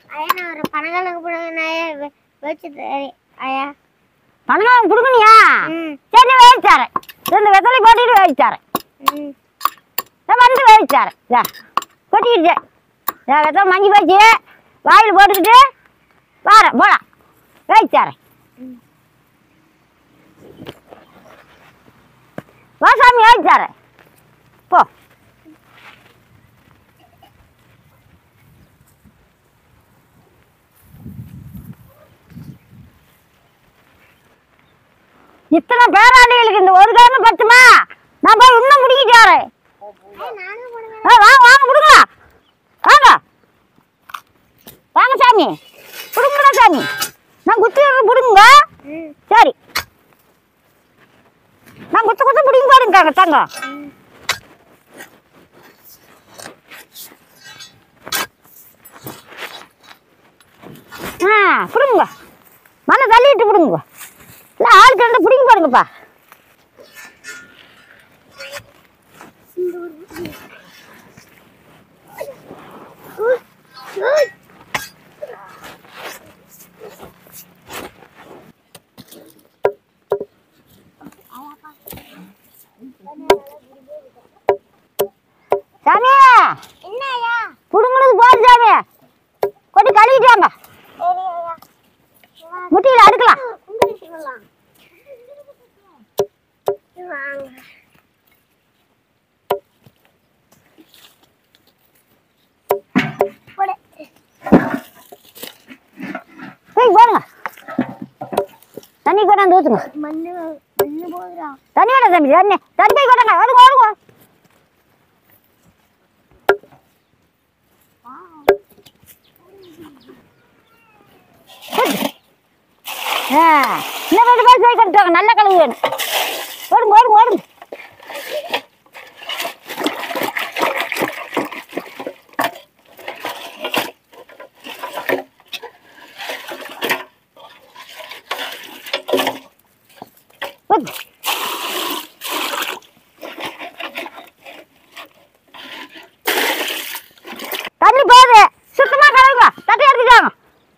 ஐயா நான் ஒரு பணங்களுக்கு போடுங்க வச்சு ஐயா பணம் கொடுக்கணியா ம் சரி வேவிச்சாரேன் ரெண்டு வெத்தலை போட்டுட்டு வேவிச்சாரேன் ம் நான் வந்து வேவிச்சாரேன் இதா கொட்டிக்கிட்டு இதா வெத்தலை மஞ்சள் போச்சு வாயில் போட்டுக்கிட்டு வாரேன் போலாம் வேவிச்சாரேன் வா சாமி வேவிச்சாரேன் போ இத்தனை பேராளிகளுக்கு இந்த ஒரு காரணம் பத்துமா நான் போய் இன்னும் முடிக்கிட்டாரேன் ஐயா நானும் போடுங்க ஆ, வாங்க வாங்க கொடுங்க வாங்க வாங்க சாமி கொடுங்கடா சாமி நான் குத்தி பிடுங்க ம் சரி நான் குத்து குத்து பிடிங்க பாருங்க தங்க ஆ பிடுங்க மண்ணை தள்ளிட்டு பிடுங்க இல்லை ஆளுக்கு ரெண்டு பிடிங்க பாருங்கப்பா சாமி என்ன ஐயா புடுங்கினது போதும் சாமி கொண்டு கழுவிட்டாங்க சரி ஐயா முட்டியில் அடுக்கலாம் கும்பிட்டுக்கலாம் வாங்க போடு போய் போடுங்க தண்ணி கொண்டாந்து ஊற்றுங்க மண்ணு மண்ணு போதுடா தண்ணி வேணாம் தம்பி தண்ணி தண்ணி போய் கொண்டாங்க வருங்க வருங்க ஆ இன்னும் ரெண்டு பேர் போய் கொண்டுட்டாங்க நல்ல கழுவு வேணும் ஓடுங்க ஓடுங்க ஓடுங்க ஓடுங்க தண்ணி போகுது சுத்தமா கழுவுங்க தட்டி எடுத்துக்காங்க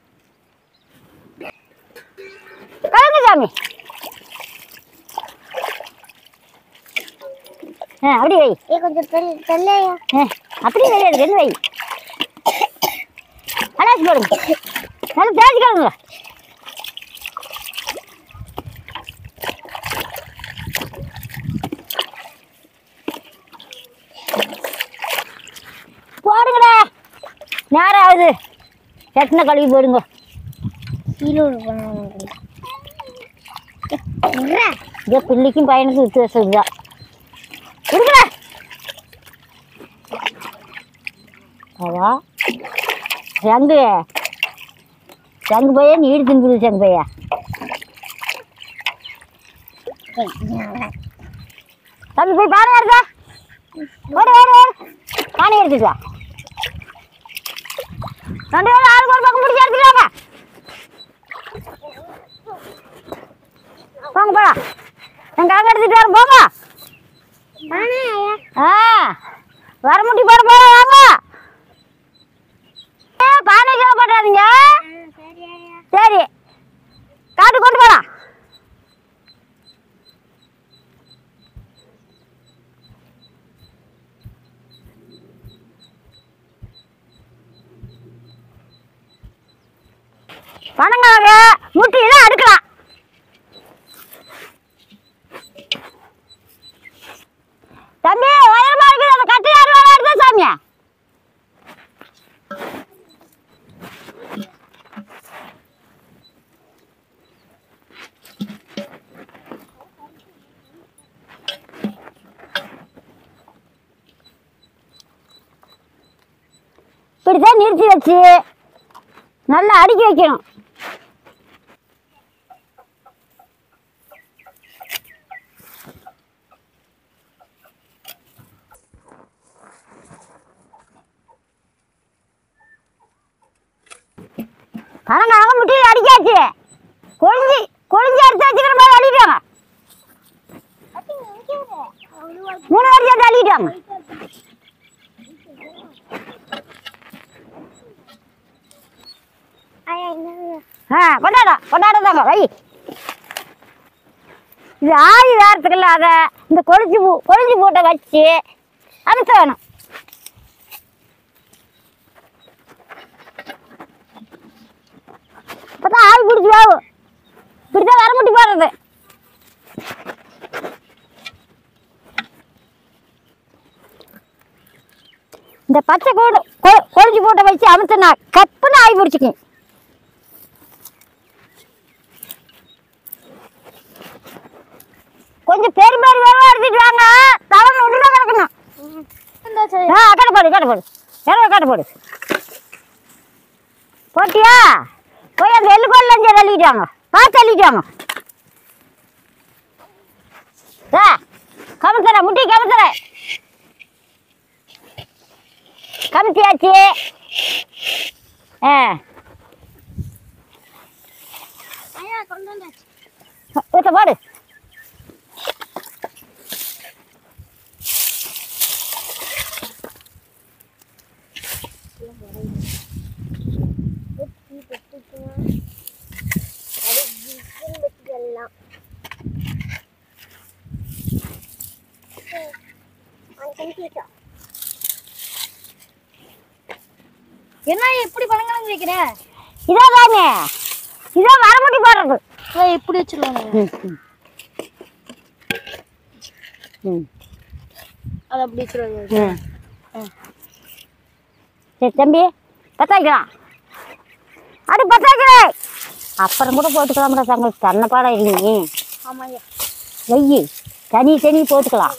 கழுவுங்க சாமி ஆ அப்படி வை ஏ கொஞ்சம் தெரியல தெரியலையா ஆ அப்படி தெரியாது ரெண்டு வை அலாசி போடுங்க நல்லா தேய்ச்சி கழுவுங்க போடுங்கடா நேரம் ஆகுது சட்டின கழுவி போடுங்க கீழே பண்ணுவாங்க இதோ பிள்ளைக்கும் பையனுக்கும் வித்தியாசம் இதுதான் கொடுக்கல அதா சங்கு சங்கு பையா நீடு திங்குது சங்கு பையா தம்பி போய் பானை எடுத்தா ஓடு ஓடு ஓடு பானை எடுத்துட்டு வா ரெண்டு பேரும் ஆளுக்கு ஒரு பக்கம் பிடிச்சி எடுத்துட்டு வாங்க போங்க போடா எங்க அங்க எடுத்துட்டு வரோம் போங்க தானே ஐயா ஆ வரமுட்டி போட போட வாங்க ஏ, பானை கீழே போட்டாதீங்க சரி ஐயா சரி காட்டு கொண்டு போலாம் பனங்காக முட்டியில அடுக்கலாம் தம்பி உயரமா இருக்குது அந்த கட்டு யாரும் வேலை எடுத்தா சாமியா இப்படித்தான் நிறுத்தி வச்சு நல்லா அடுக்கி வைக்கணும் கரங்காக முட்டியில் அடிக்காச்சு கொழிஞ்சி கொழிஞ்சி அடிச்சு வச்சுக்கிற மாதிரி அள்ளிட்டாங்க மூணு வருஷம் அள்ளிட்டாங்க ஆ கொண்டாடா கொண்டாடதாங்க வை இது ஆயி வேறதுக்கு இல்லாத இந்த கொழிஞ்சு பூ கொழிஞ்சு பூட்டை வச்சு அனுப்ப வேணும் அப்பதான் ஆவி பிடிச்சி வேகும் இப்படிதான் வர முட்டி போடுறது இந்த பச்சை கோடு கொ- கொழிஞ்சு பூட்டை வச்சு அமுத்துனா கப்புன்னு ஆவி பிடிச்சிக்கும் கொஞ்சம் பெருமாறு வேணும் எடுத்துட்டு வாங்க தவறு உள்ள கிடக்கணும் ஆ கட்ட போடு கட்ட போடு இரவு கட்ட போடு போட்டியா போய் அந்த எள்ளு கோல் லஞ்சம் தள்ளிட்டு வாங்க பார்த்து தள்ளிட்டு வாங்க ஆ கமுத்துறேன் முட்டி கமுத்துறேன் கமுத்தியாச்சு ஆ ஊத்த போடு எல்லாம் என்ன இப்படி பழங்கலாம் வைக்கிற இதோ தானே இதோ வரமுட்டி போடுறது இப்படி வச்சிருவாங்க ம், ம். ம் அதை அப்படி வச்சிருவாங்க ம். சரி தம்பி பத்தாக்கலாம் அடி பத்தாக்கிறேன் அப்புறம் கூட போட்டுக்கலாம்டா தங்க தன்னை பாடம் இல்லைங்க ஆமாய்யா வெய்யி தனி தனி போட்டுக்கலாம்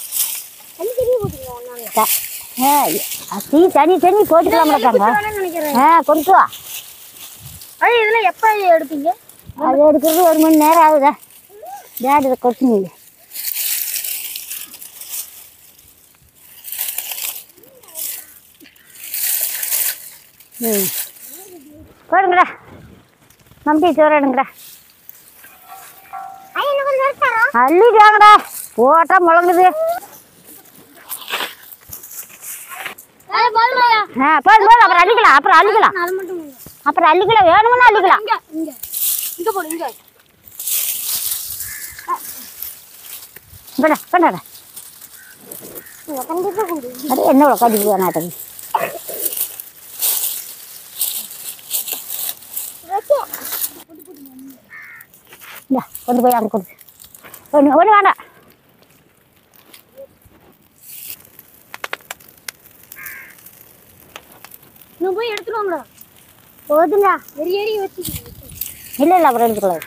த- ஆ, அசி தனி தனி போட்டுக்கலாம்டா தங்க நினைக்கிறேன் ஆ கொண்டு வா ஐயா இதெல்லாம் எப்ப எடுப்பீங்க அது எடுக்கிறது ஒரு மணி நேரம் ஆகுதா டேடி இதை கொட்டுங்க ம் போடுங்கடா நம்பி சோறு எடுங்கடா அள்ளிட்டு வாங்கடா போட்டா முழங்குது ஆ போதும் போதும் அப்புறம் அள்ளிக்கலாம் அப்புறம் அள்ளிக்கலாம் அது மட்டும் இல்ல. அப்புறம் அள்ளிக்கலாம் வேணும்னா அள்ளிக்கலாம் இங்க இங்க இங்க போடு இங்க கொண்டா கொண்டாடா அது என்ன கடிக்கு வேணாட்டம் இந்தா கொண்டு போய் அங்கே கொடு ஒன்று ஒன்று வேண்டாம் நீ போய் எடுத்துட்டு வாங்கடா போதுங்க வெறி ஏறி வச்சு இல்லை இல்லை அப்புறம் எடுத்துக்கலாம்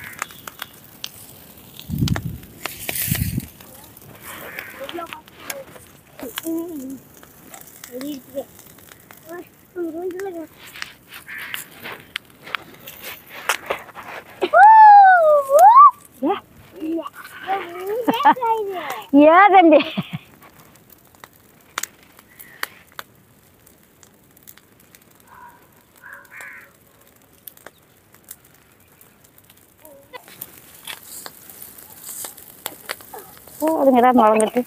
ஏதண்டி போதுங்கடா முழங்கிட்டு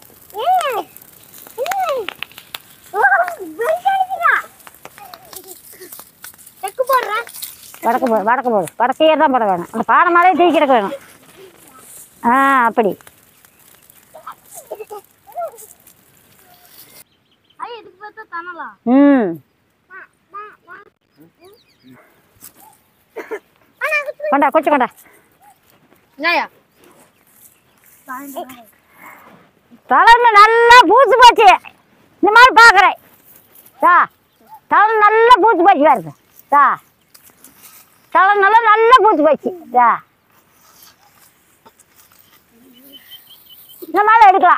செக்கு போடுறேன் வடக்கு போடு வடக்கு போடு வடக்கையே தான் போட வேணும் அந்த பானை மேலே தூக்கி கிடக்க வேணும் ஆ அப்படி ஐயா இதுக்கு பார்த்தா தனலா ம் கொண்டா கொச்சு கொண்டா என்னய்யா தலைமை நல்லா பூச்சி போச்சு இந்த மாதிரி பார்க்குறேன் தா தலை நல்லா பூச்சி போச்சு பாருங்க தா தலை நல்லா நல்லா பூச்சி போச்சு தா இந்த மாதிரி எடுக்கலாம்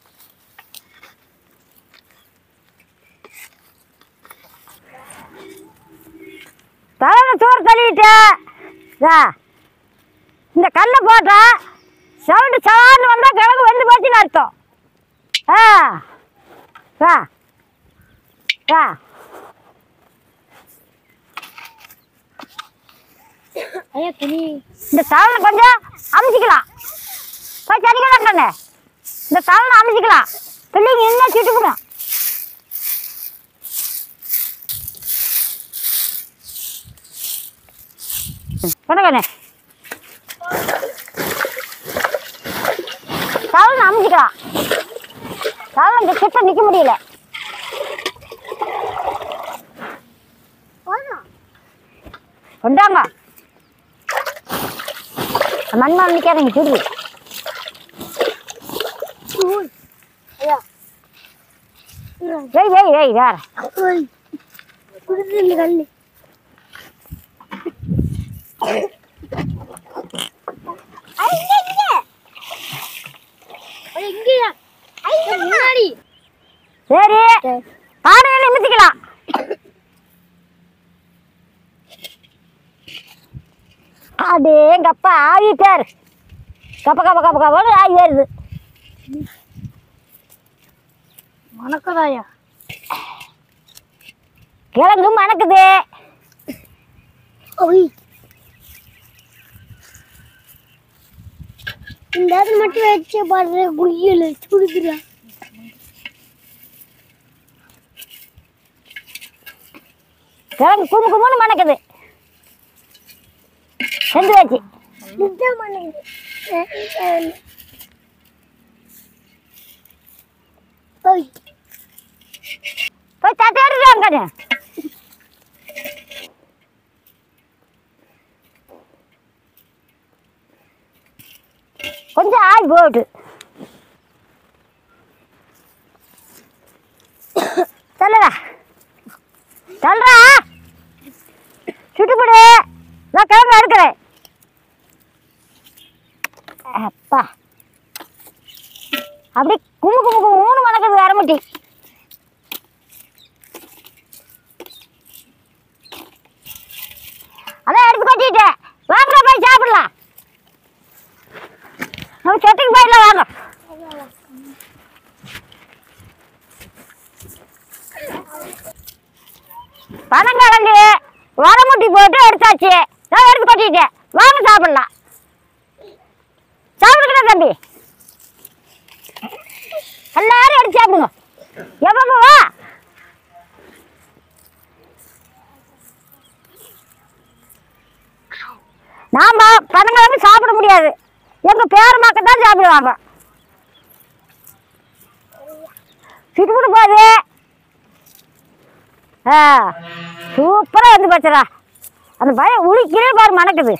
தலைமை சோறு தள்ளிட்டு தா இந்த கல்லை போட்டா சவுண்டு சவான்னு வந்தால் கிழங்கு வெந்து போச்சுன்னு அர்த்தம் ஆ வா வா ஐயா துணி இந்த தவளை கொஞ்சம் அமுச்சிக்கலாம் போய் சரிக்கலாம் கண்ணு இந்த தவளை அமுச்சிக்கலாம் பிள்ளைங்க இன்னும் சுட்டுக்கணும் கொண்டக்கண்ணே தவளை அமைஞ்சிக்கலாம் தவளை இந்த கிட்ட நிற்க முடியல கொண்டாங்க மண்மால் நிற்காதீங்க சுடுது ஏய் ஏய் ஏய் வேற குடுத்து கல்லு அது எங்கயா முன்னாடி சரி பானையில நிமித்திக்கலாம் அடே எங்க அப்பா ஆவிட்டார் கப்ப கப்ப கப்ப கப்பன்னு ஆவி வருது வணக்கதாயா கிழங்கு மணக்குது ஓய் இந்த இடத்துல மட்டும் வச்சு பாடுற குய்யல சுடுதுடா கிழங்கு கும்பு கும்புன்னு மணக்குது செஞ்சு வச்சு நிஜம் பண்ணுது ஓய் போய் தட்டை எடுத்துட்டு கொஞ்சம் ஆவி போட்டு சொல்லுடா சொல்றா சுட்டுப்பிடு நான் கிளம்ப இருக்கிறேன் அப்பா அப்படி கும்பு கும்பு கும்பு மூணு மணக்குது வரமுட்டி அதான் எடுத்து கொட்டிட்டேன் வாங்க போய் சாப்பிடலாம் நம்ம சொட்டுக்கு போயிடலாம் வாங்க பனங்கிழங்கு வரமுட்டி போட்டு எடுத்தாச்சு நான் எடுத்து கொட்டிட்டேன் வாங்க சாப்பிடலாம் சாப்பிடுங்க தம்பி எல்லாரும் எடுத்து சாப்பிடுங்க எப்போ வா நாம பனங்கிழங்கு சாப்பிட முடியாது எங்க பேரமாக்க தான் சாப்பிடுவாங்க சுட்டுப்பிட்டு போகுது ஆ சூப்பராக வந்து போச்சுடா அந்த பயம் உளிக்கிறே பாரு மணக்குது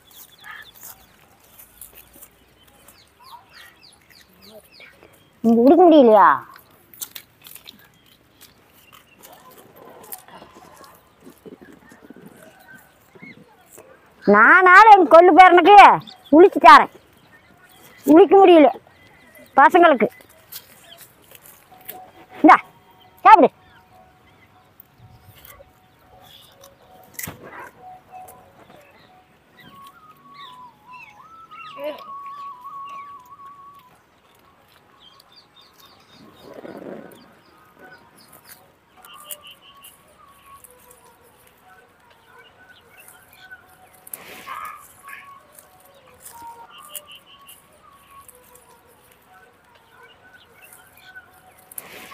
இங்க உடிக்க முடியலையா நானாலும் என் கொள்ளு பேரனுக்கு உளிச்சு தரேன் உளிக்க முடியல பசங்களுக்கு இந்தா சாப்பிடு